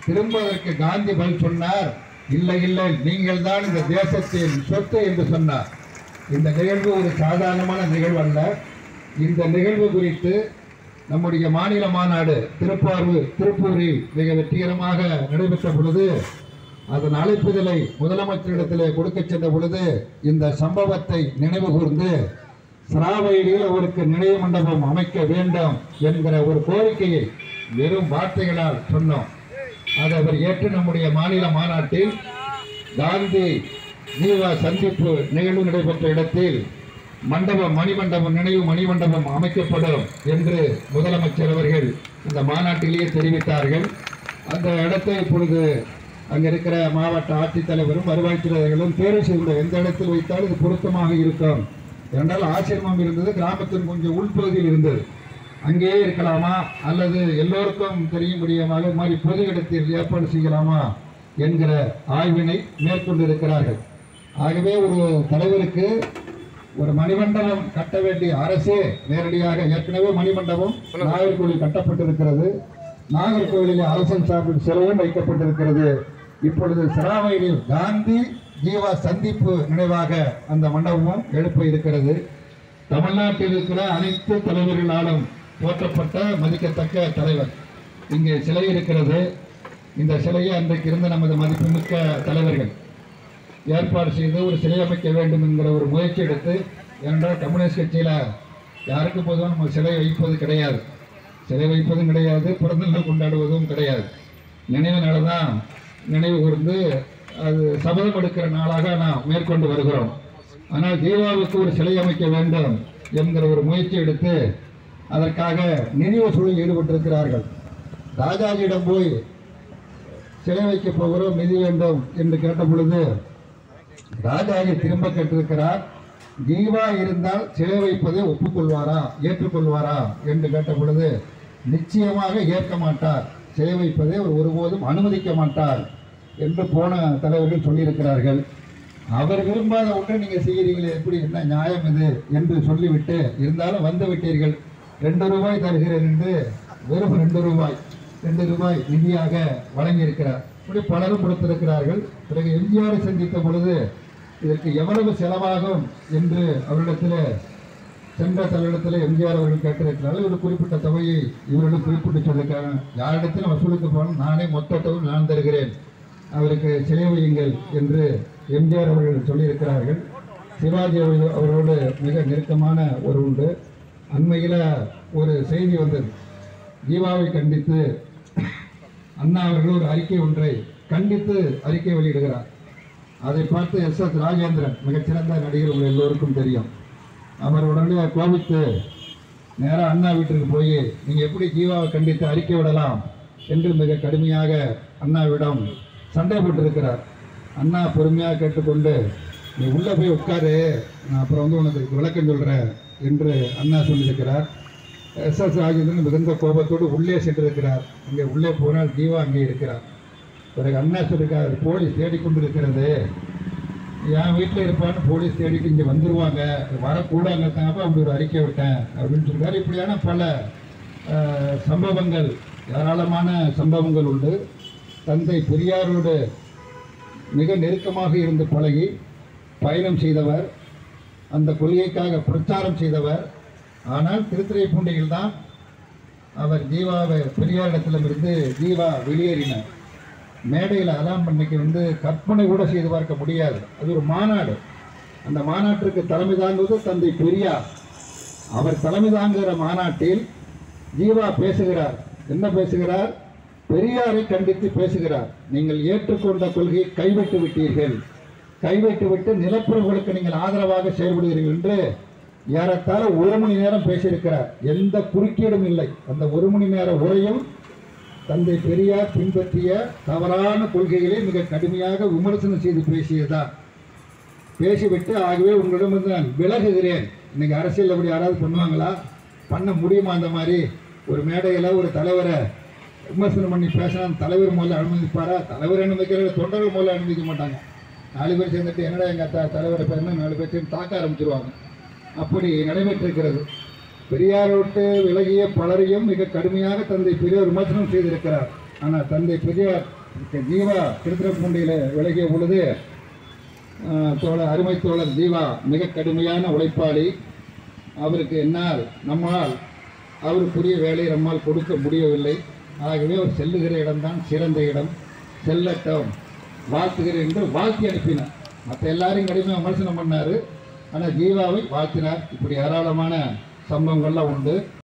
திரும்ப அதற்கு காந்தி பதில் சொன்னார் இல்லை இல்லை நீங்கள் தான் இந்த தேசத்தின் சொத்து என்று சொன்னார் இந்த நிகழ்வு ஒரு சாதாரணமான நிகழ்வு அல்ல இந்த நிகழ்வு குறித்து நம்முடைய மாநில மாநாடு திருப்பாரூர் திருப்பூரில் மிக வெற்றிகரமாக நடைபெற்ற பொழுது அதன் அழைப்புதலை முதலமைச்சரிடத்திலே கொடுக்க சென்ற பொழுது இந்த சம்பவத்தை நினைவு கூர்ந்து சிராவையில் அவருக்கு நினைவு மண்டபம் அமைக்க வேண்டும் என்கிற ஒரு கோரிக்கையை வெறும் வார்த்தைகளால் சொன்னோம் அதை அவர் ஏற்று நம்முடைய மாநில மாநாட்டில் காந்தி ஜீவா சந்திப்பு நிகழ்வு நடைபெற்ற இடத்தில் மண்டபம் மணிமண்டபம் நினைவு மணிமண்டபம் அமைக்கப்படும் என்று முதலமைச்சர் அவர்கள் இந்த மாநாட்டிலேயே தெரிவித்தார்கள் அந்த இடத்தை இப்பொழுது அங்க இருக்கிற மாவட்ட ஆட்சித்தலைவரும் வருவாய்த்துறைகளும் தேர்வு செய்துள்ள எந்த இடத்தில் வைத்தால் இது பொருத்தமாக இருக்கும் என்றால் ஆசிரமம் இருந்தது கிராமத்தின் கொஞ்சம் உள்பகுதியில் இருந்தது அங்கேயே இருக்கலாமா அல்லது எல்லோருக்கும் தெரியும்படியமாக இது மாதிரி பொது இடத்தில் ஏற்பாடு செய்யலாமா என்கிற ஆய்வினை மேற்கொண்டிருக்கிறார்கள் ஆகவே ஒரு தலைவருக்கு ஒரு மணிமண்டபம் கட்ட வேண்டிய அரசே நேரடியாக ஏற்கனவே மணிமண்டபம் நாகர்கோவில் கட்டப்பட்டிருக்கிறது நாகர்கோவிலில் அரசன் சார்பில் சிலையும் வைக்கப்பட்டிருக்கிறது இப்பொழுது சிராவையில் காந்தி ஜீவா சந்திப்பு நினைவாக அந்த மண்டபமும் எழுப்ப இருக்கிறது தமிழ்நாட்டில் இருக்கிற அனைத்து தலைவர்களாலும் போற்றப்பட்ட மதிக்கத்தக்க தலைவர் இங்கே சிலை இருக்கிறது இந்த சிலையை அன்றைக்கு இருந்த நமது மதிப்புமிக்க தலைவர்கள் ஏற்பாடு செய்து ஒரு சிலை அமைக்க வேண்டும் என்கிற ஒரு முயற்சி எடுத்து ஏனென்றால் கம்யூனிஸ்ட் கட்சியில் யாருக்கும் பொதுவாக நம்ம சிலை வைப்பது கிடையாது சிலை வைப்பதும் கிடையாது பிறந்த நாள் கொண்டாடுவதும் கிடையாது நினைவு நாள் தான் நினைவு கூர்ந்து அது சபதம் எடுக்கிற நாளாக நாம் மேற்கொண்டு வருகிறோம் ஆனால் தீபாவுக்கு ஒரு சிலை அமைக்க வேண்டும் என்கிற ஒரு முயற்சி எடுத்து அதற்காக நிதி வசூலில் ஈடுபட்டிருக்கிறார்கள் ராஜாஜியிடம் போய் சிலை வைக்க போகிறோம் நிதி வேண்டும் என்று கேட்ட பொழுது ராஜாஜி திரும்ப கேட்டிருக்கிறார் ஜீவா இருந்தால் சிலை வைப்பதை ஒப்புக்கொள்வாரா ஏற்றுக்கொள்வாரா என்று கேட்ட பொழுது நிச்சயமாக ஏற்க மாட்டார் சிலை வைப்பதை அவர் ஒருபோதும் அனுமதிக்க மாட்டார் என்று போன தலைவர்கள் சொல்லியிருக்கிறார்கள் அவர் விரும்பாத ஒன்றை நீங்கள் செய்கிறீங்களே எப்படி என்ன நியாயம் இது என்று சொல்லிவிட்டு இருந்தாலும் வந்து விட்டீர்கள் ரெண்டு ரூபாய் தருகிறேன் என்று வெறும் ரெண்டு ரூபாய் ரெண்டு ரூபாய் நிதியாக வழங்கியிருக்கிறார் இப்படி பலரும் கொடுத்திருக்கிறார்கள் பிறகு எம்ஜிஆரை சந்தித்த பொழுது இதற்கு எவ்வளவு செலவாகும் என்று அவரிடத்தில் சென்ற தலையிடத்தில் எம்ஜிஆர் அவர்கள் கேட்டிருக்கிறார்கள் ஒரு குறிப்பிட்ட தொகையை இவர்களும் குறிப்பிட்டு சொல்லியிருக்காங்க யாரிடத்திலும் வசூலுக்கு போனால் நானே மொத்த தொகை நான் தருகிறேன் அவருக்கு சிலை வையுங்கள் என்று எம்ஜிஆர் அவர்கள் சொல்லியிருக்கிறார்கள் சிவாஜி அவர்கள் அவரோடு மிக நெருக்கமான ஒரு உண்டு அண்மையில் ஒரு செய்தி வந்தது ஜீவாவை கண்டித்து அண்ணா அவர்கள் ஒரு அறிக்கை ஒன்றை கண்டித்து அறிக்கை வெளியிடுகிறார் அதை பார்த்து எஸ் எஸ் ராஜேந்திரன் மிகச்சிறந்த நடிகர் உங்கள் எல்லோருக்கும் தெரியும் அவர் உடனே கோபித்து நேராக அண்ணா வீட்டிற்கு போய் நீங்கள் எப்படி ஜீவாவை கண்டித்து அறிக்கை விடலாம் என்று மிக கடுமையாக அண்ணாவிடம் சண்டை போட்டிருக்கிறார் அண்ணா பொறுமையாக கேட்டுக்கொண்டு நீ உள்ளே போய் உட்காரு நான் அப்புறம் வந்து உனக்கு விளக்கம் சொல்கிறேன் என்று அண்ணா சொல்லியிருக்கிறார் எஸ் எஸ் ராஜேந்திரன் மிகுந்த கோபத்தோடு உள்ளே சென்றிருக்கிறார் அங்கே உள்ளே போனால் ஜீவா அங்கே இருக்கிறார் பிறகு அண்ணா சொல்லியிருக்கார் போலீஸ் தேடிக்கொண்டிருக்கிறது என் வீட்டில் இருப்பான்னு போலீஸ் தேடிட்டு இங்கே வந்துருவாங்க வரக்கூடாதுங்கிறதுக்காக அப்படி ஒரு அறிக்கை விட்டேன் அப்படின்னு சொல்றாரு இப்படியான பல அஹ், சம்பவங்கள் ஏராளமான சம்பவங்கள் உண்டு தந்தை பெரியாரோடு மிக நெருக்கமாக இருந்து பழகி பயணம் செய்தவர் அந்த கொள்கைக்காக பிரச்சாரம் செய்தவர் ஆனால் திருத்துறைப்பூண்டியில் தான் அவர் ஜீவாவை பெரியாரிடத்திலிருந்து ஜீவா வெளியேறினார் மேடையில் அதான் இன்னைக்கு வந்து கற்பனை கூட செய்து பார்க்க முடியாது அது ஒரு மாநாடு அந்த மாநாட்டிற்கு தலைமை தாங்குவது தந்தை பெரியார் அவர் தலைமை தாங்குகிற மாநாட்டில் ஜீவா பேசுகிறார் என்ன பேசுகிறார் பெரியாரை கண்டித்து பேசுகிறார் நீங்கள் ஏற்றுக்கொண்ட கொள்கையை கைவிட்டு விட்டீர்கள் கைவிட்டு விட்டு நிலப்புறங்களுக்கு நீங்கள் ஆதரவாக செயல்படுகிறீர்கள் என்று ஏறத்தாழ ஒரு மணி நேரம் பேசியிருக்கிறார் எந்த குறுக்கீடும் இல்லை அந்த ஒரு மணி நேர உரையும் தந்தை பெரியார் பின்பற்றிய தவறான கொள்கைகளை மிக கடுமையாக விமர்சனம் செய்து பேசியதுதான் பேசிவிட்டு ஆகவே உங்களிடமிருந்து நான் விலகுகிறேன் இன்னைக்கு அரசியல் அப்படி யாராவது பண்ணுவாங்களா பண்ண முடியுமா அந்த மாதிரி ஒரு மேடையில் ஒரு தலைவரை விமர்சனம் பண்ணி பேசினா அந்த தலைவர் முதல்ல அனுமதிப்பாரா தலைவர் அனுமதிக்கிற தொண்டர்கள் முதல்ல அனுமதிக்க மாட்டாங்க நாலு பேர் சேர்ந்துட்டு என்னடா எங்கள் த தலைவரை பேர்னா நாலு பேர் சேர்ந்து தாக்க ஆரம்பிச்சிருவாங்க அப்படி நடைபெற்றிருக்கிறது பெரியாரை விட்டு விலகிய பலரையும் மிக கடுமையாக தந்தை பெரியார் விமர்சனம் செய்திருக்கிறார் ஆனால் தந்தை பெரியார் இப்ப ஜீவா திருத்துறைப்பூண்டியில் விலகிய பொழுது ஆஹ், தோழர் அருமை தோழர் ஜீவா மிக கடுமையான உழைப்பாளி அவருக்கு என்னால் நம்மால் அவருக்குரிய வேலையை நம்மால் கொடுக்க முடியவில்லை ஆகவே அவர் செல்லுகிற இடம்தான் சிறந்த இடம் செல்லட்டும் வாழ்த்துகிறேன் என்று வாழ்த்தி அனுப்பினார் மற்ற எல்லாரையும் கடுமையாக விமர்சனம் பண்ணார் ஆனால் ஜீவாவை வாழ்த்தினார் இப்படி ஏராளமான சம்பவங்கள்லாம் உண்டு